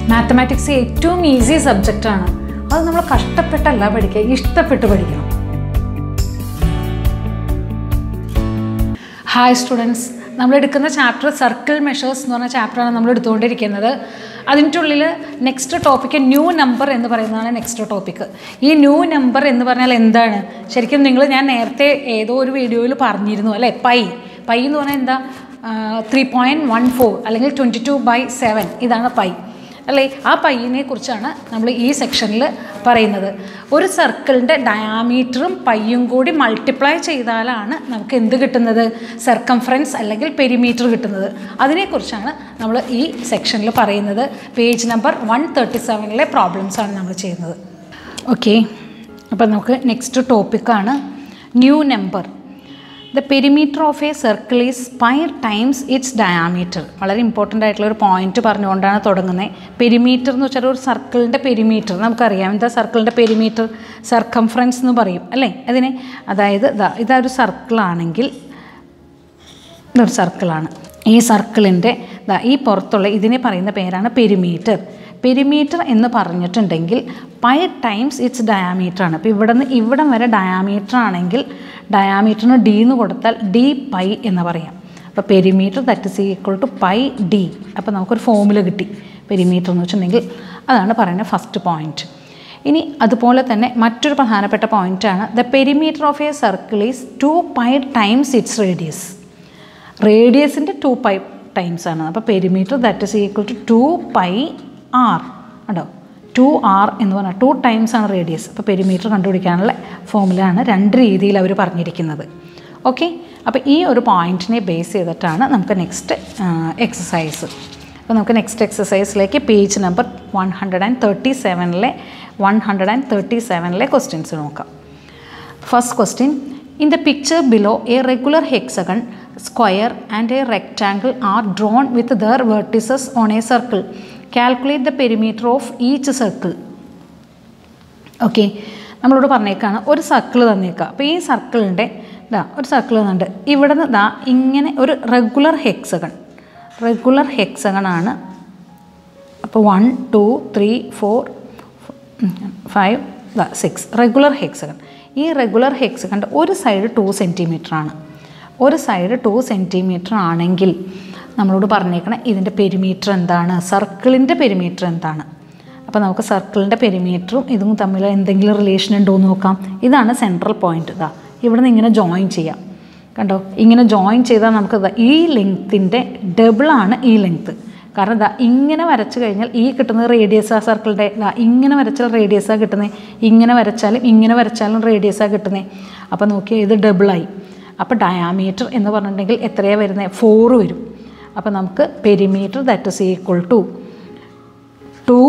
mathematics ഏറ്റവും easy സബ്ജക്റ്റാണ് അത് നമ്മൾ കഷ്ടപ്പെട്ടല്ല പഠിക്കുക ഇഷ്ടപ്പെട്ട് പഠിക്കണം ഹായ് സ്റ്റുഡൻസ് നമ്മൾ എടുക്കുന്ന ചാപ്റ്റർ സർക്കിൾ മെഷേഴ്സ് എന്ന് പറഞ്ഞ ചാപ്റ്ററാണ് നമ്മൾ എടുത്തുകൊണ്ടിരിക്കുന്നത് അതിൻ്റെ ഉള്ളിൽ നെക്സ്റ്റ് ടോപ്പിക്ക് ന്യൂ നമ്പർ എന്ന് പറയുന്നതാണ് നെക്സ്റ്റ് ടോപ്പിക്ക് ഈ ന്യൂ നമ്പർ എന്ന് പറഞ്ഞാൽ എന്താണ് ശരിക്കും നിങ്ങൾ ഞാൻ നേരത്തെ ഏതോ ഒരു വീഡിയോയിൽ പറഞ്ഞിരുന്നു അല്ലേ പൈ പൈ എന്ന് പറഞ്ഞാൽ എന്താ ത്രീ പോയിൻറ്റ് വൺ ഫോർ അല്ലെങ്കിൽ ട്വൻറ്റി ടു ബൈ സെവൻ ഇതാണ് പൈ അല്ലേ ആ പയ്യനെ കുറിച്ചാണ് നമ്മൾ ഈ സെക്ഷനിൽ പറയുന്നത് ഒരു സർക്കിളിൻ്റെ ഡയാമീറ്ററും പയ്യും കൂടി മൾട്ടിപ്ലൈ ചെയ്താലാണ് നമുക്ക് എന്ത് കിട്ടുന്നത് സർക്കംഫറൻസ് അല്ലെങ്കിൽ പെരിമീറ്റർ കിട്ടുന്നത് അതിനെക്കുറിച്ചാണ് നമ്മൾ ഈ സെക്ഷനിൽ പറയുന്നത് പേജ് നമ്പർ വൺ തേർട്ടി സെവനിലെ പ്രോബ്ലംസാണ് നമ്മൾ ചെയ്യുന്നത് ഓക്കെ അപ്പോൾ നമുക്ക് നെക്സ്റ്റ് ടോപ്പിക്കാണ് new number the perimeter of a circle is pi times its diameter വളരെ ഇമ്പോർട്ടൻ്റ് ആയിട്ടുള്ള ഒരു പോയിന്റ് പറഞ്ഞുകൊണ്ടാണ് തുടങ്ങുന്നത് പെരിമീറ്റർ എന്ന് വെച്ചാൽ ഒരു സർക്കിളിൻ്റെ പെരിമീറ്റർ നമുക്കറിയാം എന്താ സർക്കിളിൻ്റെ പെരിമീറ്റർ സർക്കംഫറൻസ് എന്ന് പറയും അല്ലേ അതിനെ അതായത് ഇതാ ഇതൊരു സർക്കിളാണെങ്കിൽ ഇതൊരു സർക്കിളാണ് ഈ സർക്കിളിൻ്റെ ഈ പുറത്തുള്ള ഇതിനെ പറയുന്ന പേരാണ് പെരിമീറ്റർ പെരിമീറ്റർ എന്ന് പറഞ്ഞിട്ടുണ്ടെങ്കിൽ പൈ ടൈംസ് ഇറ്റ്സ് ഡയാമീറ്റർ ആണ് അപ്പോൾ ഇവിടെ നിന്ന് ഇവിടം വരെ ഡയാമീറ്റർ ആണെങ്കിൽ ഡയാമീറ്ററിന് ഡി എന്ന് കൊടുത്താൽ ഡി പൈ എന്ന് പറയാം അപ്പോൾ perimeter that is equal to pi D അപ്പോൾ നമുക്കൊരു ഫോമുല കിട്ടി പെരിമീറ്റർ എന്ന് വെച്ചിട്ടുണ്ടെങ്കിൽ അതാണ് പറയുന്നത് ഫസ്റ്റ് പോയിൻറ്റ് ഇനി അതുപോലെ തന്നെ മറ്റൊരു പ്രധാനപ്പെട്ട പോയിൻ്റാണ് the perimeter of a circle is two pi times its radius റേഡിയസിൻ്റെ ടു പൈ ടൈംസ് ആണ് അപ്പോൾ perimeter that is equal to two pi R ഉണ്ടോ ടു ആർ എന്ന് പറഞ്ഞാൽ ടു ടൈംസ് ആണ് റേഡിയസ് അപ്പോൾ പെരിമീറ്റർ കണ്ടുപിടിക്കാനുള്ള ഫോമുലയാണ് രണ്ട് രീതിയിൽ അവർ പറഞ്ഞിരിക്കുന്നത് ഓക്കെ അപ്പോൾ ഈ ഒരു പോയിൻറ്റിനെ ബേസ് ചെയ്തിട്ടാണ് നമുക്ക് നെക്സ്റ്റ് എക്സസൈസ് അപ്പോൾ നമുക്ക് നെക്സ്റ്റ് എക്സസൈസിലേക്ക് page number one hundred and thirty സെവനിലെ വൺ ഹൺഡ്രഡ് ആൻഡ് തേർട്ടി സെവനിലെ ക്വസ്റ്റ്യൻസ് നോക്കാം first question in the picture below a regular hexagon square and a rectangle are drawn with their vertices on a circle calculate the perimeter of each circle okay നമ്മളോട് പറഞ്ഞേക്കാണ് ഒരു circle തന്നേക്കുക അപ്പോൾ ഈ സർക്കിളിൻ്റെ ഇതാ ഒരു സർക്കിൾ തന്നുണ്ട് ഇവിടെ നിന്ന് ഇതാ ഇങ്ങനെ ഒരു റെഗുലർ ഹെക്സഗൺ റെഗുലർ ഹെക്സഗൺ ആണ് അപ്പോൾ one two three four five six regular hexagon ഈ റെഗുലർ ഹെക്സഗണിൻ്റെ ഒരു സൈഡ് ടു സെൻറ്റിമീറ്റർ ആണ് ഒരു സൈഡ് ടു സെൻറ്റിമീറ്റർ ആണെങ്കിൽ നമ്മളോട് പറഞ്ഞേക്കണം ഇതിൻ്റെ പെരിമീറ്റർ എന്താണ് സർക്കിളിൻ്റെ പെരിമീറ്റർ എന്താണ് അപ്പോൾ നമുക്ക് സർക്കിളിൻ്റെ പെരിമീറ്ററും ഇതും തമ്മിൽ എന്തെങ്കിലും റിലേഷൻ ഉണ്ടോ എന്ന് നോക്കാം ഇതാണ് സെൻട്രൽ പോയിന്റ് ഇതാ ഇവിടെ നിന്ന് ഇങ്ങനെ ജോയിൻ ചെയ്യാം കണ്ടോ ഇങ്ങനെ ജോയിൻ ചെയ്താൽ നമുക്ക് ഈ ലെങ്ത്തിൻ്റെ ഡബിളാണ് ഈ ലെങ്ത്ത് കാരണം ഇതാ ഇങ്ങനെ വരച്ച് കഴിഞ്ഞാൽ ഈ കിട്ടുന്നത് റേഡിയസ് ആ സർക്കിളിൻ്റെ ഇതാ ഇങ്ങനെ വരച്ചാൽ റേഡിയസാണ് കിട്ടുന്നത് ഇങ്ങനെ വരച്ചാലും ഇങ്ങനെ വരച്ചാലും റേഡിയസാണ് കിട്ടുന്നത് അപ്പോൾ നോക്കിയാൽ ഇത് ഡബിളായി അപ്പോൾ ഡയാമീറ്റർ എന്ന് പറഞ്ഞിട്ടുണ്ടെങ്കിൽ എത്രയാണ് വരുന്നത് ഫോറ് വരും അപ്പോൾ നമുക്ക് perimeter that is equal to two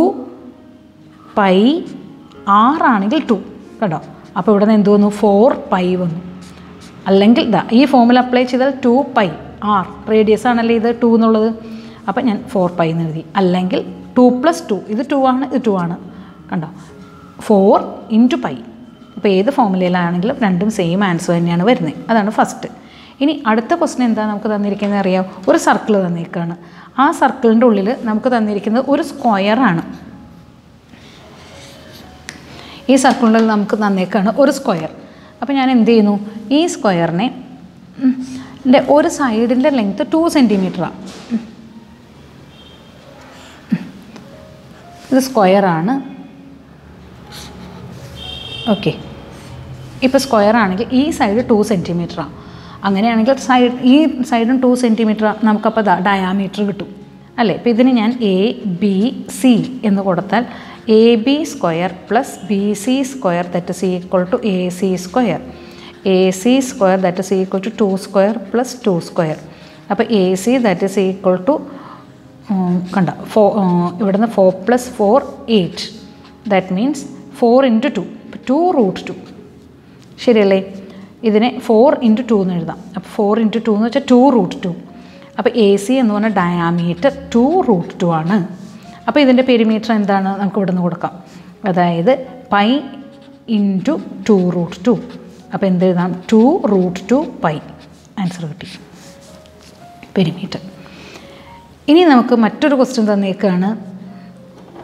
pi ആറാണെങ്കിൽ ടു കേട്ടോ അപ്പോൾ ഇവിടെ നിന്ന് എന്ത് വന്നു ഫോർ പൈ വന്നു അല്ലെങ്കിൽ ഇതാ ഈ ഫോമിൽ അപ്ലൈ ചെയ്താൽ ടു പൈ ആർ റേഡിയസ് ആണല്ലേ ഇത് ടു എന്നുള്ളത് അപ്പം ഞാൻ ഫോർ പൈ എന്ന് എഴുതി അല്ലെങ്കിൽ ടു പ്ലസ് ടു ഇത് ടു ആണ് ഇത് ടു ആണ് കണ്ടോ ഫോർ ഇൻറ്റു പൈ അപ്പോൾ ഏത് ഫോമുലയിലാണെങ്കിലും രണ്ടും സെയിം ആൻസർ തന്നെയാണ് വരുന്നത് അതാണ് ഫസ്റ്റ് ഇനി അടുത്ത ക്വസ്റ്റൻ എന്താ നമുക്ക് തന്നിരിക്കുന്നത് അറിയാം ഒരു സർക്കിൾ തന്നിരിക്കുകയാണ് ആ സർക്കിളിൻ്റെ ഉള്ളിൽ നമുക്ക് തന്നിരിക്കുന്നത് ഒരു സ്ക്വയറാണ് ഈ സർക്കിളിൽ നമുക്ക് തന്നേക്കാണ് ഒരു സ്ക്വയർ അപ്പോൾ ഞാൻ എന്ത് ചെയ്യുന്നു ഈ സ്ക്വയറിനെ എൻ്റെ ഒരു സൈഡിൻ്റെ ലെങ്ത്ത് ടു സെൻറ്റിമീറ്ററാണ് ഇത് സ്ക്വയറാണ് ഓക്കെ ഇപ്പോൾ സ്ക്വയർ ആണെങ്കിൽ ഈ സൈഡ് ടു സെൻറ്റിമീറ്ററാണ് അങ്ങനെയാണെങ്കിൽ സൈഡ് ഈ സൈഡും ടു സെൻറ്റിമീറ്റർ നമുക്കപ്പോൾ ഡയാമീറ്റർ കിട്ടും അല്ലേ ഇപ്പോൾ ഇതിന് ഞാൻ എ ബി സി എന്ന് കൊടുത്താൽ A B square plus B C square that is equal to A C square A C square that is equal to two square plus two square അപ്പോൾ A C that is equal to കണ്ട four ഇവിടുന്ന് four plus four eight that means four into two two root two ശരിയല്ലേ ഇതിനെ four into two എന്ന് എഴുതാം അപ്പോൾ four into two എന്ന് വെച്ചാൽ ടു റൂട്ട് ടു അപ്പോൾ എ സി എന്ന് പറഞ്ഞാൽ ഡയാമീറ്റർ ടു റൂട്ട് ടു ആണ് അപ്പോൾ ഇതിൻ്റെ പെരിമീറ്റർ എന്താണ് നമുക്ക് ഇവിടെ നിന്ന് കൊടുക്കാം അതായത് pi into two root two അപ്പോൾ എന്ത് എഴുതാം two root two pi answer കിട്ടി പെരിമീറ്റർ ഇനി നമുക്ക് മറ്റൊരു ക്വസ്റ്റ്യൻ തന്നേക്കാണ്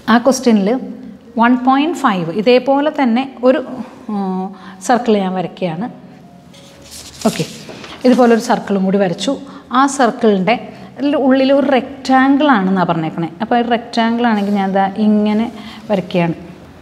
ആ ക്വസ്റ്റ്യനിൽ വൺ പോയിൻറ്റ് ഫൈവ് ഇതേപോലെ തന്നെ ഒരു സർക്കിൾ ഞാൻ വരയ്ക്കുകയാണ് ഓക്കെ ഇതുപോലൊരു സർക്കിളും കൂടി വരച്ചു ആ സർക്കിളിൻ്റെ ഉള്ളിൽ ഒരു റെക്റ്റാങ്കിൾ ആണെന്നാണ് പറഞ്ഞേക്കണേ അപ്പോൾ ഒരു റെക്റ്റാങ്കിൾ ആണെങ്കിൽ ഞാൻ എന്താ ഇങ്ങനെ വരയ്ക്കുകയാണ്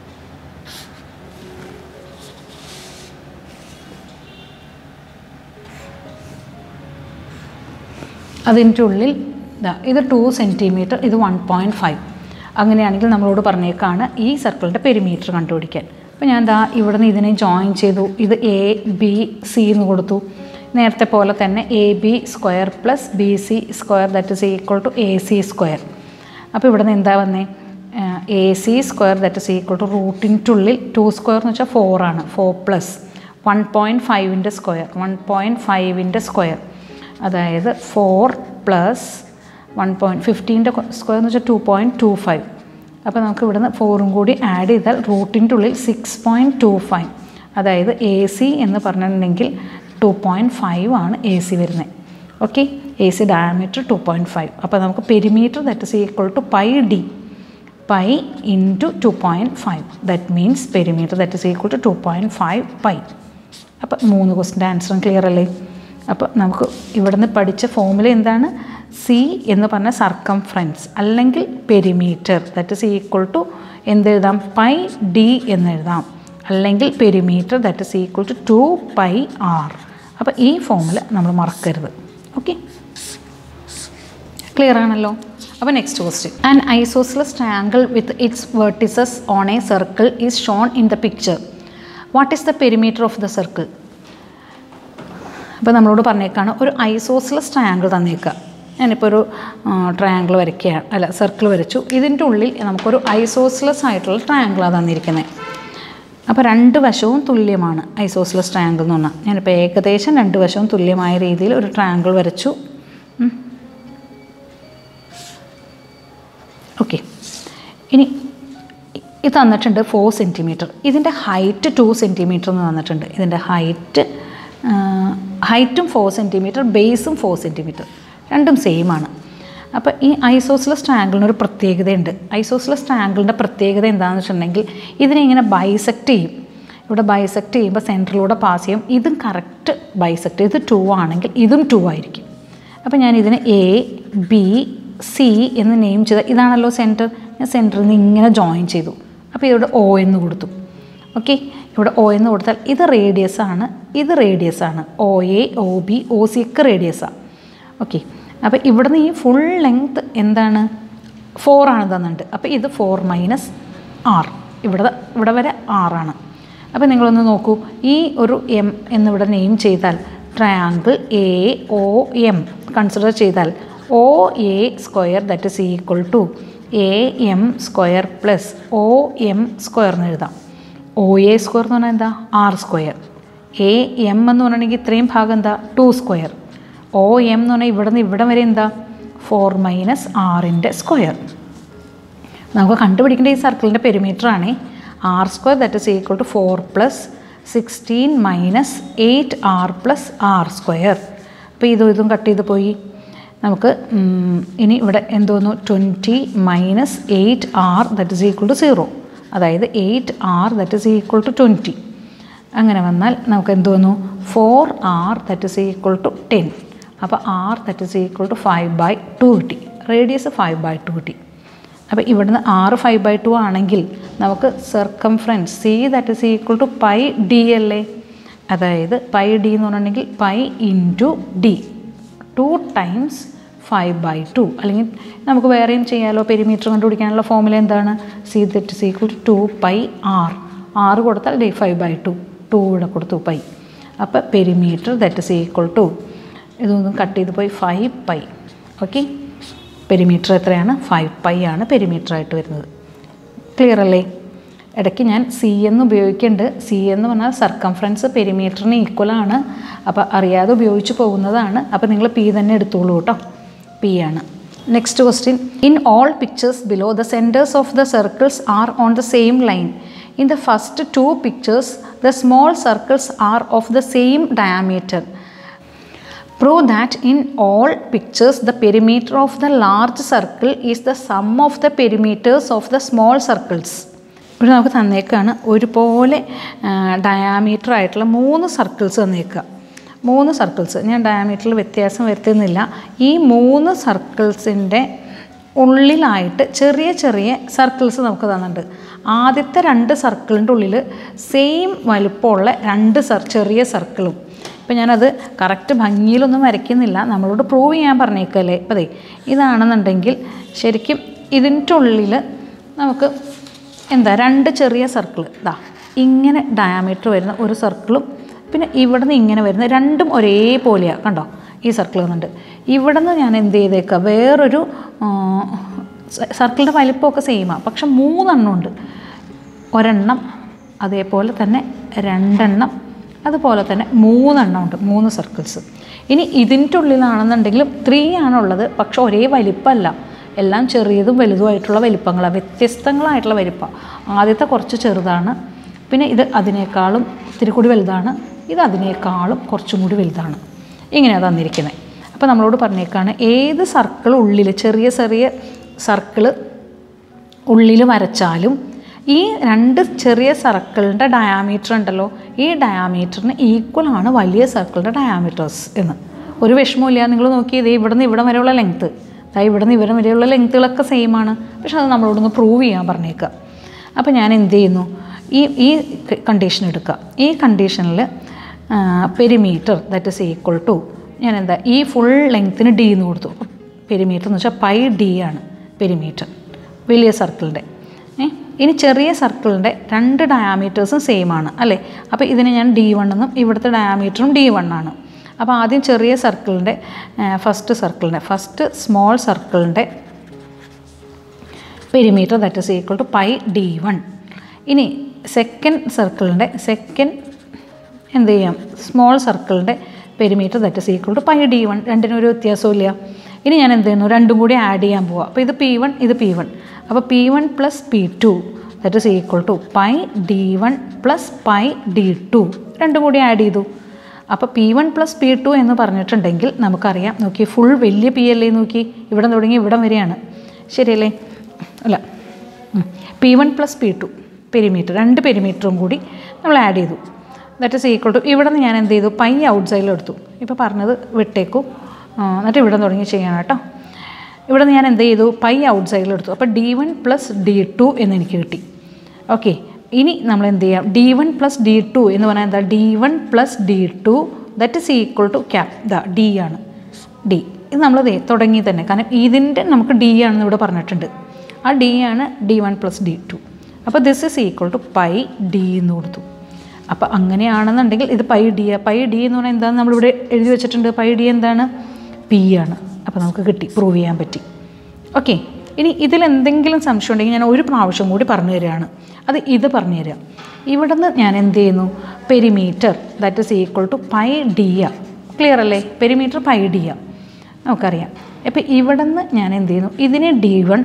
അതിൻ്റെ ഉള്ളിൽ ഇതാ ഇത് ടു സെൻറ്റിമീറ്റർ ഇത് വൺ പോയിൻറ്റ് ഫൈവ് അങ്ങനെയാണെങ്കിൽ നമ്മളോട് പറഞ്ഞേക്കാണ് ഈ സർക്കിളിൻ്റെ പെരിമീറ്റർ കണ്ടുപിടിക്കാൻ അപ്പോൾ ഞാൻ ദാ ഇവിടെ നിന്ന് ഇതിനെ ജോയിൻ ചെയ്തു ഇത് എ ബി സി എന്ന് കൊടുത്തു നേരത്തെ പോലെ തന്നെ A B square plus B C square that is equal to A C square അപ്പോൾ ഇവിടെ നിന്ന് എന്താ വന്നേ A C square that is equal to റൂട്ടിൻ്റെ ടു സ്ക്വയർ എന്ന് വെച്ചാൽ ഫോർ ആണ് ഫോർ പ്ലസ് വൺ പോയിൻറ്റ് ഫൈവിൻ്റെ സ്ക്വയർ വൺ പോയിൻറ്റ് ഫൈവിൻ്റെ സ്ക്വയർ അതായത് ഫോർ പ്ലസ് വൺ പോയിൻറ്റ് ഫിഫ്റ്റീൻ്റെ സ്ക്വയർ എന്ന് വെച്ചാൽ ടു പോയിൻറ്റ് ടു ഫൈവ് അപ്പോൾ നമുക്ക് ഇവിടുന്ന് ഫോറും കൂടി ആഡ് ചെയ്താൽ റൂട്ടിൻ്റെ ഉള്ളിൽ സിക്സ് പോയിൻറ്റ് ടു ഫൈവ് അതായത് എ സി എന്ന് പറഞ്ഞിട്ടുണ്ടെങ്കിൽ ടു പോയിൻറ്റ് ഫൈവ് ആണ് എ സി വരുന്നത് okay A C diameter two point five അപ്പോൾ നമുക്ക് perimeter that is equal to pi D pi into two point five that means perimeter that is equal to two point five pi അപ്പോൾ മൂന്ന് ക്വസ്റ്റിൻ്റെ ആൻസറും clear അല്ലേ അപ്പോൾ നമുക്ക് ഇവിടുന്ന് പഠിച്ച formula എന്താണ് സി എന്ന് പറഞ്ഞ സർക്കംഫറൻസ് അല്ലെങ്കിൽ perimeter that is equal to എന്തെഴുതാം പൈ ഡി എന്നെഴുതാം അല്ലെങ്കിൽ perimeter that is equal to two pi R അപ്പോൾ ഈ ഫോമുല നമ്മൾ മറക്കരുത് ഓക്കെ ക്ലിയർ ആണല്ലോ അപ്പോൾ next question an isosceles triangle with its vertices on a circle is shown in the picture what is the perimeter of the circle അപ്പോൾ നമ്മളോട് പറഞ്ഞേക്കാണ് ഒരു ഐസോസ്ലസ് ട്രയാങ്കിൾ തന്നേക്കുക ഞാനിപ്പോൾ ഒരു ട്രയാങ്കിൾ വരയ്ക്കുകയാണ് അല്ല സർക്കിൾ വരച്ചു ഇതിൻ്റെ ഉള്ളിൽ നമുക്കൊരു ഐസോസ്ലസ് ആയിട്ടുള്ള ട്രയാങ്കിളാണ് തന്നിരിക്കുന്നത് അപ്പോൾ രണ്ട് വശവും തുല്യമാണ് ഐസോസ്ലസ് ട്രയാങ്കിൾ എന്ന് പറഞ്ഞാൽ ഞാനിപ്പോൾ ഏകദേശം രണ്ട് വശവും തുല്യമായ രീതിയിൽ ഒരു ട്രയാങ്കിൾ വരച്ചു ഓക്കെ ഇനി ഇത് തന്നിട്ടുണ്ട് ഫോർ സെൻറ്റിമീറ്റർ ഇതിൻ്റെ ഹൈറ്റ് ടു സെൻറ്റിമീറ്റർ എന്ന് തന്നിട്ടുണ്ട് ഇതിൻ്റെ ഹൈറ്റ് ഹൈറ്റും ഫോർ സെൻറ്റിമീറ്റർ ബേസും ഫോർ സെൻറ്റിമീറ്റർ രണ്ടും സെയിം ആണ് അപ്പോൾ ഈ ഐസോസ്ലസ് ട്രയാങ്കിളിന് ഒരു പ്രത്യേകതയുണ്ട് ഐസോസ്ലസ് ട്രയാങ്കിളിൻ്റെ പ്രത്യേകത എന്താണെന്ന് വെച്ചിട്ടുണ്ടെങ്കിൽ ഇതിനെ ഇങ്ങനെ ബൈസെക്റ്റ് ചെയ്യും ഇവിടെ ബൈസെക്റ്റ് ചെയ്യുമ്പോൾ സെൻറ്ററിലൂടെ പാസ് ചെയ്യും ഇതും കറക്റ്റ് ബൈസെക്റ്റ് ഇത് ടു ആണെങ്കിൽ ഇതും ടു ആയിരിക്കും അപ്പോൾ ഞാൻ ഇതിന് എ ബി സി എന്ന് നെയിം ചെയ്ത ഇതാണല്ലോ സെൻറ്റർ ഞാൻ സെൻറ്ററിൽ നിന്ന് ഇങ്ങനെ ജോയിൻ ചെയ്തു അപ്പോൾ ഇവിടെ ഒ എന്ന് കൊടുത്തു ഓക്കെ ഇവിടെ ഒ എന്ന് കൊടുത്താൽ ഇത് റേഡിയസ് ആണ് ഇത് റേഡിയസ് ആണ് O A O B O C ഒക്കെ റേഡിയസാണ് ഓക്കെ അപ്പോൾ ഇവിടുന്ന് ഈ ഫുൾ ലെങ്ത് എന്താണ് ഫോർ ആണ് തന്നിട്ടുണ്ട് അപ്പോൾ ഇത് ഫോർ മൈനസ് ആർ ഇവിടെ ഇവിടെ വരെ ആറാണ് അപ്പോൾ നിങ്ങളൊന്ന് നോക്കൂ ഈ ഒരു എം എന്നിവിടെ നെയിം ചെയ്താൽ triangle A O M consider ചെയ്താൽ O A square that is equal to A M square plus O M square എന്ന് എഴുതാം ഒ എ സ്ക്വയർ എന്ന് പറഞ്ഞാൽ എന്താ ആർ സ്ക്വയർ എ എം എന്ന് പറഞ്ഞിട്ടുണ്ടെങ്കിൽ ഇത്രയും ഭാഗം എന്താ ടു സ്ക്വയർ ഒ എം എന്ന് പറഞ്ഞാൽ ഇവിടെ നിന്ന് ഇവിടെ വരെ എന്താ ഫോർ മൈനസ് ആറിൻ്റെ സ്ക്വയർ നമുക്ക് കണ്ടുപിടിക്കേണ്ട ഈ സർക്കിളിൻ്റെ പെരിമീറ്റർ ആണ് R square that is equal to four plus sixteen minus eight R plus R square അപ്പോൾ ഇതും ഇതും കട്ട് ചെയ്ത് പോയി നമുക്ക് ഇനി ഇവിടെ എന്തോന്നു twenty minus eight R that is equal to zero അതായത് eight R that is equal to twenty അങ്ങനെ വന്നാൽ നമുക്ക് എന്ത് വന്നു four R that is equal to ten അപ്പോൾ R that is equal to five by two കിട്ടി radius five by two കിട്ടി അപ്പോൾ ഇവിടുന്ന് ആറ് ഫൈവ് ബൈ ടു ആണെങ്കിൽ നമുക്ക് circumference C that is equal to pi D അല്ലേ അതായത് പൈ ഡി എന്ന് പറഞ്ഞിട്ടുണ്ടെങ്കിൽ pi into D two times five by two അല്ലെങ്കിൽ നമുക്ക് വേറെയും ചെയ്യാമല്ലോ പെരിമീറ്റർ കണ്ടുപിടിക്കാനുള്ള ഫോമുല എന്താണ് C that is equal to two pi R ആറ് കൊടുത്താൽ D five by two two ഇവിടെ കൊടുത്തു പൈ അപ്പോൾ perimeter that is equal to ഇതൊന്നും കട്ട് ചെയ്ത് പോയി ഫൈവ് പൈ ഓക്കെ പെരിമീറ്റർ എത്രയാണ് ഫൈവ് പൈ ആണ് പെരിമീറ്റർ ആയിട്ട് വരുന്നത് ക്ലിയർ അല്ലേ ഇടയ്ക്ക് ഞാൻ സി എന്ന് ഉപയോഗിക്കുന്നുണ്ട് സി എന്ന് പറഞ്ഞാൽ സർക്കംഫറൻസ് പെരിമീറ്ററിന് ഈക്വലാണ് അപ്പോൾ അറിയാതെ ഉപയോഗിച്ച് പോകുന്നതാണ് അപ്പോൾ നിങ്ങൾ പി തന്നെ എടുത്തോളൂ കേട്ടോ പി ആണ് next question in all pictures below the centres of the circles are on the same line in the first two pictures the small circles are of the same diameter prove that in all pictures the perimeter of the large circle is the sum of the perimeters of the small circles ഇവിടെ നമുക്ക് തന്നേക്കാണ് ഒരുപോലെ diameter ആയിട്ടുള്ള മൂന്ന് circles തന്നേക്കുക മൂന്ന് circles ഞാൻ ഡയാമീറ്ററിൽ വ്യത്യാസം വരുത്തുന്നില്ല ഈ മൂന്ന് സർക്കിൾസിൻ്റെ ഉള്ളിലായിട്ട് ചെറിയ ചെറിയ സർക്കിൾസ് നമുക്ക് തന്നിട്ടുണ്ട് ആദ്യത്തെ രണ്ട് സർക്കിളിൻ്റെ ഉള്ളിൽ സെയിം വലുപ്പമുള്ള രണ്ട് സർ ചെറിയ സർക്കിളും ഇപ്പം ഞാനത് കറക്റ്റ് ഭംഗിയിലൊന്നും വരയ്ക്കുന്നില്ല നമ്മളോട് പ്രൂവ് ചെയ്യാൻ പറഞ്ഞേക്കല്ലേ അപ്പോൾ അതെ ഇതാണെന്നുണ്ടെങ്കിൽ ശരിക്കും ഇതിൻ്റെ ഉള്ളിൽ നമുക്ക് എന്താ രണ്ട് ചെറിയ സർക്കിൾ ഇതാ ഇങ്ങനെ ഡയാമീറ്റർ വരുന്ന ഒരു സർക്കിളും പിന്നെ ഇവിടെ നിന്ന് ഇങ്ങനെ വരുന്ന രണ്ടും ഒരേപോലെയാണ് കണ്ടോ ഈ സർക്കിൾ വന്നിട്ട് ഇവിടെ നിന്ന് ഞാൻ എന്ത് ചെയ്തേക്കാം വേറൊരു സർക്കിളിൻ്റെ വലിപ്പമൊക്കെ സെയിമാണ് പക്ഷെ മൂന്നെണ്ണം ഉണ്ട് ഒരെണ്ണം അതേപോലെ തന്നെ രണ്ടെണ്ണം അതുപോലെ തന്നെ മൂന്നെണ്ണം ഉണ്ട് മൂന്ന് സർക്കിൾസ് ഇനി ഇതിൻ്റെ ഉള്ളിലാണെന്നുണ്ടെങ്കിലും ത്രീ ആണുള്ളത് പക്ഷെ ഒരേ വലിപ്പമല്ല എല്ലാം ചെറിയതും വലുതുമായിട്ടുള്ള വലിപ്പങ്ങളാണ് വ്യത്യസ്തങ്ങളായിട്ടുള്ള വലിപ്പം ആദ്യത്തെ കുറച്ച് ചെറുതാണ് പിന്നെ ഇത് അതിനേക്കാളും ഇത്തിരി കൂടി വലുതാണ് ഇത് അതിനേക്കാളും കുറച്ചും കൂടി വലുതാണ് ഇങ്ങനെയാണ് തന്നിരിക്കുന്നത് അപ്പോൾ നമ്മളോട് പറഞ്ഞേക്കാണ് ഏത് സർക്കിൾ ഉള്ളിൽ ചെറിയ ചെറിയ സർക്കിള് ഉള്ളിൽ വരച്ചാലും ഈ രണ്ട് ചെറിയ സർക്കിളിൻ്റെ ഡയാമീറ്റർ ഉണ്ടല്ലോ ഈ ഡയാമീറ്ററിന് ഈക്വൽ ആണ് വലിയ സർക്കിളിൻ്റെ ഡയാമീറ്റേഴ്സ് എന്ന് ഒരു വിഷമമില്ല നിങ്ങൾ നോക്കി ഇത് ഇവിടെ നിന്ന് ഇവിടെ വരെയുള്ള ലെങ്ത്ത് അതായത് ഇവിടെ നിന്ന് ഇവിടെ വരെയുള്ള ലെങ്ത്തുകളൊക്കെ സെയിം ആണ് പക്ഷെ അത് നമ്മളോടൊന്ന് പ്രൂവ് ചെയ്യാൻ പറഞ്ഞേക്കുക അപ്പോൾ ഞാൻ എന്ത് ചെയ്യുന്നു ഈ ഈ കണ്ടീഷൻ എടുക്കുക ഈ കണ്ടീഷനിൽ perimeter that is equal to ഞാൻ എന്താ ഈ ഫുൾ ലെങ്ത്തിന് ഡി എന്ന് കൊടുത്തു പെരിമീറ്റർ എന്ന് വെച്ചാൽ പൈ ഡി ആണ് പെരിമീറ്റർ വലിയ സർക്കിളിൻ്റെ ഇനി ചെറിയ സർക്കിളിൻ്റെ രണ്ട് ഡയാമീറ്റേഴ്സും സെയിം ആണ് അല്ലേ അപ്പോൾ ഇതിനെ ഞാൻ ഡി വൺ എന്നും ഇവിടുത്തെ ഡയാമീറ്ററും ഡി വൺ ആണ് അപ്പോൾ ആദ്യം ചെറിയ സർക്കിളിൻ്റെ ഫസ്റ്റ് സർക്കിളിൻ്റെ ഫസ്റ്റ് സ്മോൾ സർക്കിളിൻ്റെ perimeter that is equal to pi D one ഇനി സെക്കൻഡ് സർക്കിളിൻ്റെ സെക്കൻഡ് എന്ത് ചെയ്യാം സ്മോൾ സർക്കിളിൻ്റെ perimeter that is equal to pi D one രണ്ടിനും ഒരു വ്യത്യാസമില്ല ഇനി ഞാൻ എന്ത് ചെയ്യുന്നു രണ്ടും കൂടി ആഡ് ചെയ്യാൻ പോവാം അപ്പോൾ ഇത് പി വൺ ഇത് പി വൺ അപ്പോൾ P one plus P two that is equal to pi D one plus pi D two രണ്ടും കൂടി ആഡ് ചെയ്തു അപ്പോൾ P one plus P two എന്ന് പറഞ്ഞിട്ടുണ്ടെങ്കിൽ നമുക്കറിയാം നോക്കി ഫുൾ വലിയ പി അല്ലേ നോക്കി ഇവിടെ തുടങ്ങി ഇവിടം വരെയാണ് ശരിയല്ലേ അല്ല P one plus P two perimeter രണ്ട് പെരിമീറ്ററും കൂടി നമ്മൾ ആഡ് ചെയ്തു ദാറ്റ് ഇസ് ഈക്വൾ ടു ഇവിടെ നിന്ന് ഞാൻ എന്ത് ചെയ്തു പൈ ഔട്ട് സൈഡിൽ എടുത്തു ഇപ്പോൾ പറഞ്ഞത് വിട്ടേക്കു എന്നിട്ട് ഇവിടെ തുടങ്ങി ചെയ്യണം കേട്ടോ ഇവിടെ നിന്ന് ഞാൻ എന്ത് ചെയ്തു പൈ ഔട്ട് സൈഡിൽ എടുത്തു അപ്പോൾ D one plus D two എന്ന് എനിക്ക് കിട്ടി ഓക്കെ ഇനി നമ്മൾ എന്ത് ചെയ്യാം D one plus D two എന്ന് പറഞ്ഞാൽ എന്താ D one plus D two that is equal to cap the D ആണ് ഡി ഇത് നമ്മൾ തുടങ്ങി തന്നെ കാരണം ഇതിൻ്റെ നമുക്ക് ഡി ആണെന്ന് ഇവിടെ പറഞ്ഞിട്ടുണ്ട് ആ ഡി ആണ് D one plus D two അപ്പോൾ this is equal to pi D എന്ന് കൊടുത്തു അപ്പോൾ അങ്ങനെയാണെന്നുണ്ടെങ്കിൽ ഇത് പൈ ഡി പൈ ഡി എന്ന് പറഞ്ഞാൽ എന്താണ് നമ്മളിവിടെ എഴുതി വെച്ചിട്ടുണ്ട് പൈ ഡി എന്താണ് പി ആണ് അപ്പോൾ നമുക്ക് കിട്ടി പ്രൂവ് ചെയ്യാൻ പറ്റി ഓക്കെ ഇനി ഇതിൽ എന്തെങ്കിലും സംശയം ഉണ്ടെങ്കിൽ ഞാൻ ഒരു പ്രാവശ്യം കൂടി പറഞ്ഞു തരികയാണ് അത് ഇത് പറഞ്ഞു തരാം ഇവിടെ നിന്ന് ഞാൻ എന്ത് ചെയ്യുന്നു perimeter that is equal to pi D ആ ക്ലിയർ അല്ലേ പെരിമീറ്റർ പൈ ഡി ആ നമുക്കറിയാം അപ്പോൾ ഇവിടെ നിന്ന് ഞാൻ എന്ത് ചെയ്യുന്നു ഇതിനെ ഡി വൺ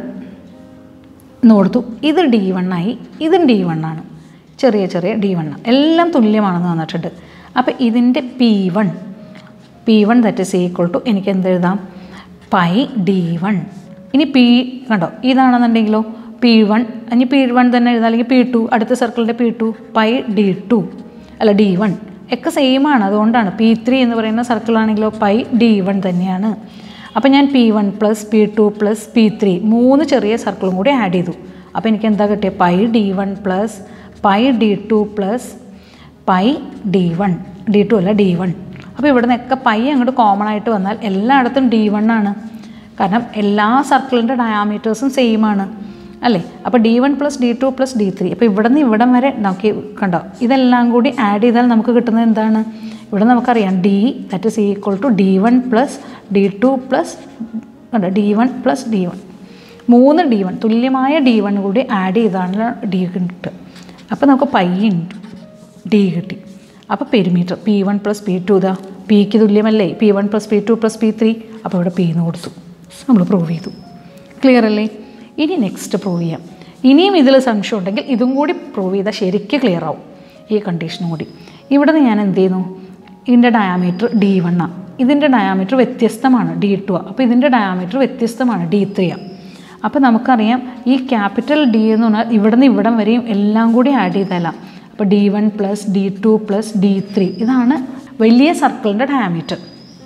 എന്ന് കൊടുത്തു ഇത് ഡി വൺ ആയി ഇതും ഡി വൺ ആണ് ചെറിയ ചെറിയ ഡി വൺ എല്ലാം തുല്യമാണെന്ന് വന്നിട്ടുണ്ട് അപ്പോൾ ഇതിൻ്റെ P one P one that is equal to എനിക്ക് എന്ത് എഴുതാം പൈ ഡി വൺ ഇനി പി കണ്ടോ ഇതാണെന്നുണ്ടെങ്കിലോ പി വൺ ഇനി പി വൺ തന്നെ എഴുതാം അല്ലെങ്കിൽ പി ടു അടുത്ത സർക്കിളിൻ്റെ P two pi D two അല്ല ഡി വൺ ഒക്കെ സെയിം ആണ് അതുകൊണ്ടാണ് പി ത്രീ എന്ന് പറയുന്ന സർക്കിളാണെങ്കിലോ പൈ ഡി വൺ തന്നെയാണ് അപ്പോൾ ഞാൻ P one plus P two plus P three മൂന്ന് ചെറിയ സർക്കിളും കൂടി ആഡ് ചെയ്തു അപ്പോൾ എനിക്ക് എന്താ കിട്ടിയത് pi D one plus pi D two plus pi D one D two അല്ല ഡി വൺ അപ്പോൾ ഇവിടെ നിന്നൊക്കെ പൈ അങ്ങോട്ട് കോമൺ ആയിട്ട് വന്നാൽ എല്ലായിടത്തും ഡി വൺ ആണ് കാരണം എല്ലാ സർക്കിളിൻ്റെ ഡയാമീറ്റേഴ്സും സെയിം ആണ് അല്ലേ അപ്പോൾ D one plus D two plus D three അപ്പോൾ ഇവിടെ നിന്ന് ഇവിടം വരെ നോക്കി കണ്ടോ ഇതെല്ലാം കൂടി ആഡ് ചെയ്താൽ നമുക്ക് കിട്ടുന്നത് എന്താണ് ഇവിടെ നമുക്കറിയാം D that is equal to D one plus D two plus കണ്ടോ D one plus D one മൂന്ന് ഡി വൺ തുല്യമായ ഡി വൺ കൂടി ആഡ് ചെയ്താണ് ഡി കിട്ടുക അപ്പോൾ നമുക്ക് പൈ ഇൻറ്റു ഡി കിട്ടി അപ്പോൾ perimeter P one plus P two ഇതാ പിക്ക് തുല്യമല്ലേ P one plus P two plus P three അപ്പോൾ ഇവിടെ പി എന്ന് കൊടുത്തു നമ്മൾ പ്രൂവ് ചെയ്തു ക്ലിയർ അല്ലേ ഇനി നെക്സ്റ്റ് പ്രൂവ് ചെയ്യാം ഇനിയും ഇതിൽ സംശയം ഉണ്ടെങ്കിൽ ഇതും കൂടി പ്രൂവ് ചെയ്താൽ ശരിക്കും ക്ലിയർ ആവും ഈ കണ്ടീഷനും കൂടി ഇവിടെ നിന്ന് ഞാൻ എന്ത് ചെയ്യുന്നു ഇതിൻ്റെ ഡയാമീറ്റർ ഡി വണ്ണാണ് ഇതിൻ്റെ ഡയാമീറ്റർ വ്യത്യസ്തമാണ് ഡി ടു അപ്പോൾ ഇതിൻ്റെ ഡയാമീറ്റർ വ്യത്യസ്തമാണ് ഡി ത്രീ അപ്പോൾ നമുക്കറിയാം ഈ ക്യാപിറ്റൽ ഡി എന്ന് പറഞ്ഞാൽ ഇവിടെ നിന്ന് ഇവിടം വരെയും എല്ലാം കൂടി ആഡ് ചെയ്തല്ല അപ്പോൾ D one plus D two plus D three ഇതാണ് വലിയ സർക്കിളിൻ്റെ ഡയാമീറ്റർ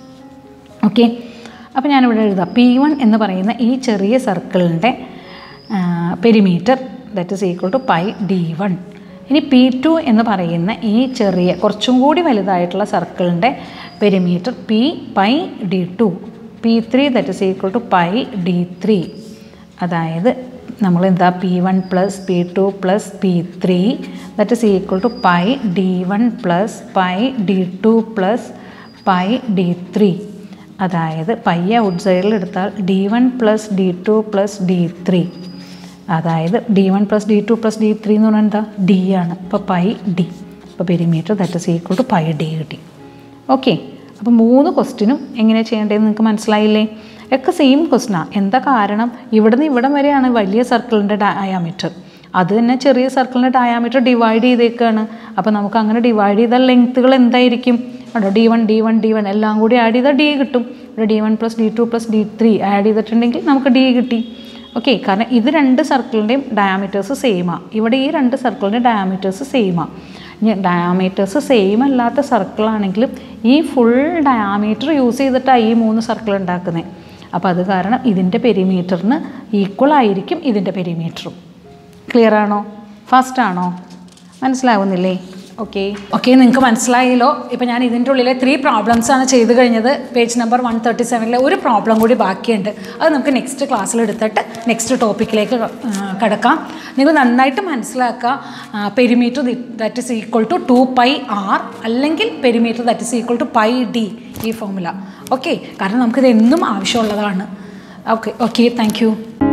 ഓക്കെ അപ്പോൾ ഞാനിവിടെ എഴുതാം പി വൺ എന്ന് പറയുന്ന ഈ ചെറിയ സർക്കിളിൻ്റെ perimeter that is equal to pi D one ഇനി പി ടു എന്ന് പറയുന്ന ഈ ചെറിയ കുറച്ചും കൂടി വലുതായിട്ടുള്ള സർക്കിളിൻ്റെ perimeter P pi D two P three that is equal to pi D three അതായത് നമ്മൾ എന്താ P one plus P two plus P three that is equal to pi D one plus pi D two plus pi D three അതായത് pi out സൈഡിൽ എടുത്താൽ D one plus D two plus D three അതായത് D one plus D two plus D three എന്ന് പറഞ്ഞാൽ എന്താ D ആണ് അപ്പോൾ pi D അപ്പോൾ perimeter that is equal to pi D കിട്ടി ഓക്കെ അപ്പോൾ മൂന്ന് ക്വസ്റ്റിനും എങ്ങനെയാണ് ചെയ്യേണ്ടതെന്ന് നിങ്ങൾക്ക് മനസ്സിലായില്ലേ ഒക്കെ സെയിം ക്വസ്റ്റനാണ് എന്താ കാരണം ഇവിടെ നിന്ന് ഇവിടം വരെയാണ് വലിയ സർക്കിളിൻ്റെ ഡയാമീറ്റർ അത് തന്നെ ചെറിയ സർക്കിളിൻ്റെ ഡയാമീറ്റർ ഡിവൈഡ് ചെയ്തേക്കാണ് അപ്പോൾ നമുക്ക് അങ്ങനെ ഡിവൈഡ് ചെയ്ത ലെങ്ത്തുകൾ എന്തായിരിക്കും കേട്ടോ D one D one D one എല്ലാം കൂടി ആഡ് ചെയ്താൽ ഡി കിട്ടും ഇവിടെ D one plus D two plus D three add ചെയ്തിട്ടുണ്ടെങ്കിൽ നമുക്ക് ഡി കിട്ടി ഓക്കെ കാരണം ഇത് രണ്ട് സർക്കിളിൻ്റെയും ഡയാമീറ്റേഴ്സ് സെയിമാണ് ഇവിടെ ഈ രണ്ട് സർക്കിളിൻ്റെ ഡയാമീറ്റേഴ്സ് സെയിമാണ് ഇനി ഡയാമീറ്റേഴ്സ് സെയിം അല്ലാത്ത സർക്കിളാണെങ്കിലും ഈ ഫുൾ ഡയാമീറ്റർ യൂസ് ചെയ്തിട്ടാണ് ഈ മൂന്ന് സർക്കിൾ ഉണ്ടാക്കുന്നത് അപ്പോൾ അത് കാരണം ഇതിൻ്റെ പെരിമീറ്ററിന് ഈക്വൽ ആയിരിക്കും ഇതിൻ്റെ പെരിമീറ്ററും ക്ലിയർ ആണോ ഫാസ്റ്റ് ആണോ മനസ്സിലാവുന്നില്ലേ ഓക്കെ ഓക്കെ നിങ്ങൾക്ക് മനസ്സിലായല്ലോ ഇപ്പോൾ ഞാൻ ഇതിൻ്റെ ഉള്ളിലെ ത്രീ പ്രോബ്ലംസ് ആണ് ചെയ്ത് കഴിഞ്ഞത് പേജ് നമ്പർ വൺ തേർട്ടി സെവനിലെ ഒരു പ്രോബ്ലം കൂടി ബാക്കിയുണ്ട് അത് നമുക്ക് നെക്സ്റ്റ് ക്ലാസ്സിൽ എടുത്തിട്ട് നെക്സ്റ്റ് ടോപ്പിക്കിലേക്ക് കിടക്കാം നിങ്ങൾ നന്നായിട്ട് മനസ്സിലാക്കുക perimeter that is equal to two pi R അല്ലെങ്കിൽ perimeter that is equal to pi D ഈ ഫോമുല ഓക്കെ കാരണം നമുക്കിത് എന്നും ആവശ്യമുള്ളതാണ് ഓക്കെ ഓക്കെ താങ്ക് യു